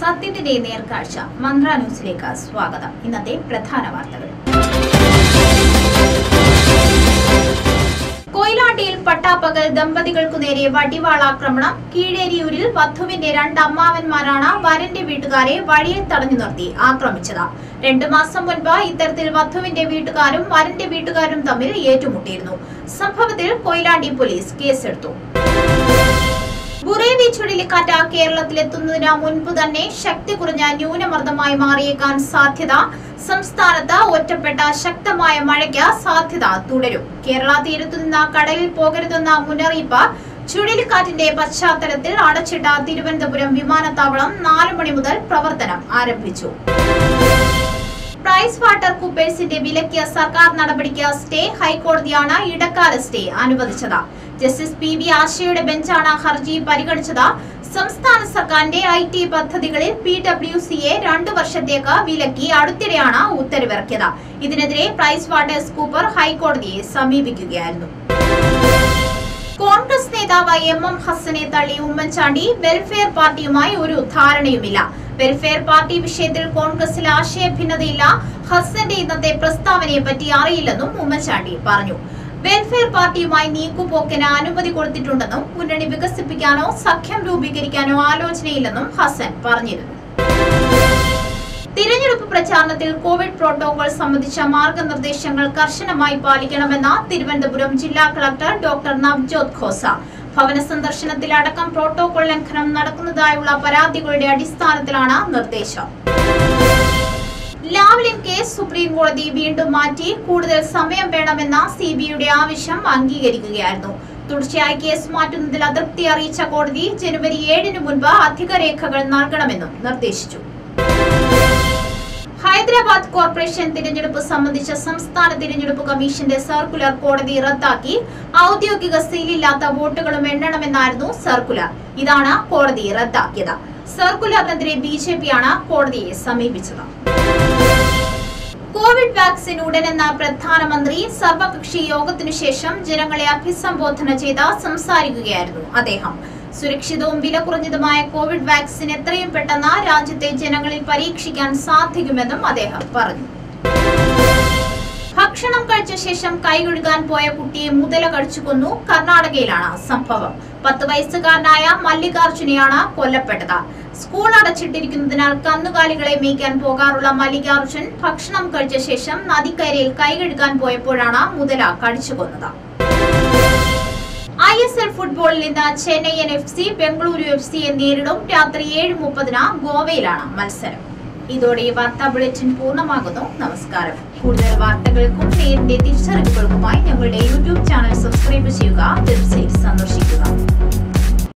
സത്യത്തിന്റെ നേർക്കാഴ്ച മന്ത്ര ന്യൂസിലേക്ക് സ്വാഗതം ഇന്നത്തെ പ്രധാന വാർത്തകൾ കൊയിലാണ്ടിയിൽ പട്ടാപ്പകൽ ദമ്പതികൾക്കു നേരെ വടിവാളാക്രമണം കീഴേരിയൂരിൽ വധുവിന്റെ രണ്ട് അമ്മാവന്മാരാണ് വരന്റെ വീട്ടുകാരെ വഴിയിൽ തടഞ്ഞു നിർത്തി ആക്രമിച്ചത് രണ്ടു മാസം മുൻപ് ഇത്തരത്തിൽ വധുവിന്റെ വീട്ടുകാരും വരന്റെ വീട്ടുകാരും തമ്മിൽ ഏറ്റുമുട്ടിയിരുന്നു സംഭവത്തിൽ കൊയിലാണ്ടി പോലീസ് കേസെടുത്തു ബുറേവി ചുഴലിക്കാറ്റ് കേരളത്തിലെത്തുന്നതിന് മുൻപ് തന്നെ ശക്തി കുറഞ്ഞ ന്യൂനമർദ്ദമായി മാറിയേക്കാൻ സാധ്യത സംസ്ഥാനത്ത് ഒറ്റപ്പെട്ട ശക്തമായ മഴയ്ക്ക് സാധ്യത തുടരും കേരള തീരത്തു നിന്ന് കടലിൽ പോകരുതെന്ന മുന്നറിയിപ്പ് ചുഴലിക്കാറ്റിന്റെ പശ്ചാത്തലത്തിൽ അടച്ചിട്ട തിരുവനന്തപുരം വിമാനത്താവളം നാലു മണി മുതൽ പ്രവർത്തനം ആരംഭിച്ചു പ്രൈസ് വാട്ടർ കൂപ്പേഴ്സിന്റെ വിലക്കിയ സർക്കാർ നടപടിക്ക് സ്റ്റേ ഹൈക്കോടതിയാണ് ഇടക്കാല സ്റ്റേ അനുവദിച്ചത് ജസ്റ്റിസ് പി വി ആശയുടെ ബെഞ്ചാണ് ഹർജി പരിഗണിച്ചത് സംസ്ഥാന സർക്കാരിന്റെ ഐ ടി പദ്ധതികളിൽ പി ഡബ്ല്യു സിയെ രണ്ടു വർഷത്തേക്ക് വിലക്കി അടുത്തിടെയാണ് ഉത്തരവിറക്കിയത് ഇതിനെതിരെ പ്രൈസ് വാട്ടേഴ്സ് കൂപ്പർ ഹൈക്കോടതിയെ സമീപിക്കുകയായിരുന്നു കോൺഗ്രസ് നേതാവ് എം എം ഹസനെ തള്ളി ഉമ്മൻചാണ്ടി വെൽഫെയർ പാർട്ടിയുമായി ഒരു ധാരണയുമില്ല വെൽഫെയർ പാർട്ടി വിഷയത്തിൽ കോൺഗ്രസിൽ ആശയഭിന്നതയില്ല ഹസന്റെ ഇന്നത്തെ പ്രസ്താവനയെ പറ്റി അറിയില്ലെന്നും ഉമ്മൻചാണ്ടി പറഞ്ഞു വെൽഫെയർ പാർട്ടിയുമായി നീക്കുപോക്കിന് അനുമതി കൊടുത്തിട്ടുണ്ടെന്നും മുന്നണി വികസിപ്പിക്കാനോ സഖ്യം രൂപീകരിക്കാനോ ആലോചനയില്ലെന്നും ഹസൻ പറഞ്ഞിരുന്നു തിരഞ്ഞെടുപ്പ് പ്രചാരണത്തിൽ കോവിഡ് പ്രോട്ടോകോൾ സംബന്ധിച്ച മാർഗനിർദ്ദേശങ്ങൾ കർശനമായി പാലിക്കണമെന്ന് തിരുവനന്തപുരം ജില്ലാ കളക്ടർ ഡോക്ടർ നവ്ജോത് ഖോസ ഭവന സന്ദർശനത്തിൽ അടക്കം പ്രോട്ടോകോൾ ലംഘനം നടക്കുന്നതായുള്ള പരാതികളുടെ അടിസ്ഥാനത്തിലാണ് നിർദ്ദേശം ലാവ്ലിൻ കേസ് സുപ്രീം കോടതി വീണ്ടും മാറ്റി കൂടുതൽ സമയം വേണമെന്ന സി ബിയുടെ ആവശ്യം അംഗീകരിക്കുകയായിരുന്നു തുടർച്ചയായി കേസ് മാറ്റുന്നതിൽ അതൃപ്തി അറിയിച്ച കോടതി ജനുവരി ഏഴിന് മുൻപ് അധിക രേഖകൾ നൽകണമെന്നും നിർദ്ദേശിച്ചു ഹൈദരാബാദ് കോർപ്പറേഷൻ തിരഞ്ഞെടുപ്പ് സംബന്ധിച്ച സംസ്ഥാന തിരഞ്ഞെടുപ്പ് കമ്മീഷന്റെ സർക്കുലർ കോടതി റദ്ദാക്കി ഔദ്യോഗിക സീലില്ലാത്ത വോട്ടുകളും എണ്ണണമെന്നായിരുന്നു സർക്കുലർ ഇതാണ് കോടതി റദ്ദാക്കിയത് സർക്കുലറിനെതിരെ ബി ജെ പിയാണ് കോടതിയെ സമീപിച്ചത് കോവിഡ് വാക്സിൻ ഉടനെന്ന പ്രധാനമന്ത്രി സർവകക്ഷി യോഗത്തിനു ശേഷം ജനങ്ങളെ അഭിസംബോധന ചെയ്ത് സംസാരിക്കുകയായിരുന്നു അദ്ദേഹം സുരക്ഷിതവും വില കുറഞ്ഞതുമായ കോവിഡ് വാക്സിൻ എത്രയും പെട്ടെന്ന് രാജ്യത്തെ ജനങ്ങളിൽ പരീക്ഷിക്കാൻ സാധിക്കുമെന്നും അദ്ദേഹം പറഞ്ഞു ഭക്ഷണം കഴിച്ച ശേഷം കൈ കഴുകാൻ പോയ കുട്ടിയെ മുതല കടിച്ചു കൊന്നു കർണാടകയിലാണ് സംഭവം പത്ത് വയസ്സുകാരനായ മല്ലികാർജുനെയാണ് കൊല്ലപ്പെട്ടത് സ്കൂൾ അടച്ചിട്ടിരിക്കുന്നതിനാൽ കന്നുകാലികളെ മേയ്ക്കാൻ പോകാറുള്ള മല്ലികാർജുൻ ഭക്ഷണം കഴിച്ച ശേഷം നദിക്കരയിൽ കൈ കഴുകാൻ പോയപ്പോഴാണ് മുതല കടിച്ചു കൊന്നത് ഐ എസ് എൽ ഫുട്ബോളിൽ ഇന്ന് Chennaiyin F C Bengaluru F സിയെ നേരിടും രാത്രി ഏഴ് മുപ്പതിന് ഗോവയിലാണ് മത്സരം ഇതോടെ ഈ വാർത്താ ബുള്ളറ്റിൻ പൂർണ്ണമാകുന്നു നമസ്കാരം കൂടുതൽ വാർത്തകൾക്കും നേരിന്റെ തിരിച്ചറിവുകൾക്കുമായി ഞങ്ങളുടെ യൂട്യൂബ് ചാനൽ സബ്സ്ക്രൈബ് ചെയ്യുക വെബ്സൈറ്റ് സന്ദർശിക്കുക